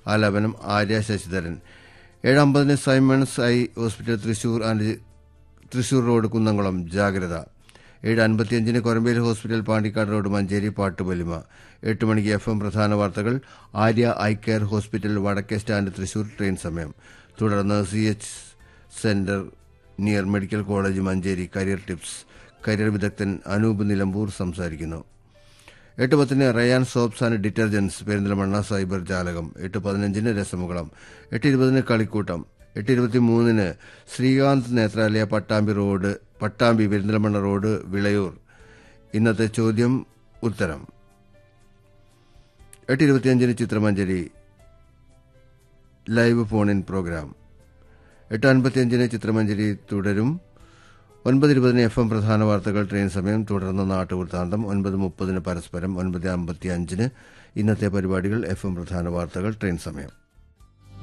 ആലാപനം ആര്യ ശശിധരൻ ഏഴ് അമ്പതിന് Simons eye hospital Thrissur and Thrissur road Kunnamkulam ജാഗ്രത ഏഴ് അൻപത്തിയഞ്ചിന് കൊരമ്പേൽ ഹോസ്പിറ്റൽ പാണ്ടിക്കാട് റോഡ് മഞ്ചേരി പാട്ടുപൊലിമ എട്ട് മണിക്ക് എഫ് എം പ്രധാന വാർത്തകൾ ആര്യ ഐ കെയർ ഹോസ്പിറ്റൽ വടക്കേ സ്റ്റാൻഡ് തൃശൂർ ട്രെയിൻ സമയം തുടർന്ന് C H centre near medical college Manjeri career tips career വിദഗ്ധൻ അനൂപ് നിലമ്പൂർ സംസാരിക്കുന്നു എട്ട് പത്തിന് Rayan soaps and detergents Perinthalmanna cyber ജാലകം എട്ട് പതിനഞ്ചിന് രസമുകളം എട്ട് ഇരുപതിന് കളിക്കൂട്ടം എട്ട് ഇരുപത്തി മൂന്നിന് ശ്രീകാന്ത് നേത്രാലയ പട്ടാമ്പി റോഡ് പട്ടാമ്പി പെരിന്തൽമണ്ണ റോഡ് വിളയൂർ ഇന്നത്തെ ചോദ്യം ഉത്തരം എട്ട് ഇരുപത്തിയഞ്ചിന് ചിത്രമഞ്ജരി ലൈവ് ഫോൺ ഇൻ പ്രോഗ്രാം എട്ട് അൻപത്തിയഞ്ചിന് ചിത്രമഞ്ജരി തുടരും ഒൻപത് ഇരുപതിന് എഫ് എം പ്രധാന വാർത്തകൾ ട്രെയിൻ സമയം തുടർന്ന് നാട്ടുവൃത്താന്തം ഒൻപത് മുപ്പതിന് പരസ്പരം ഒൻപത് അമ്പത്തി അഞ്ചിന് ഇന്നത്തെ പരിപാടികൾ എഫ് എം പ്രധാന വാർത്തകൾ ട്രെയിൻ സമയം